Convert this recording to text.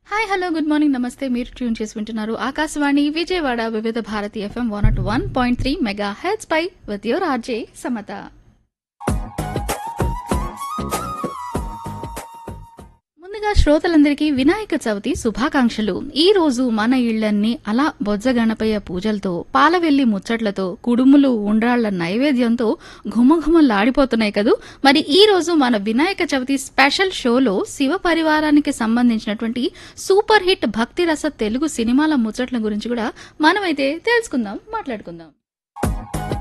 hi hello good morning నమస్తే మీరు tune చేసి వింటున్నారు Akashvani Vijayawada Vividha Bharati FM one nought one point three megahertz పై విత్ యువర్ ఆర్జే సమత ముందుగా శ్రోతలందరికీ వినాయక చవితి శుభాకాంక్షలు ఈ రోజు మన ఇళ్లన్నీ అలా బొజ్జగణపయ్య పూజలతో పాలవెల్లి ముచ్చట్లతో కుడుములు ఉండ్రాళ్ల నైవేద్యంతో ఘుమఘుమలాడిపోతున్నాయి కదూ మరి ఈ రోజు మన వినాయక చవితి స్పెషల్ షోలో శివ పరివారానికి సంబంధించినటువంటి సూపర్ హిట్ భక్తి రస తెలుగు సినిమాల ముచ్చట్ల గురించి కూడా మనమైతే తెలుసుకుందాం మాట్లాడుకుందాం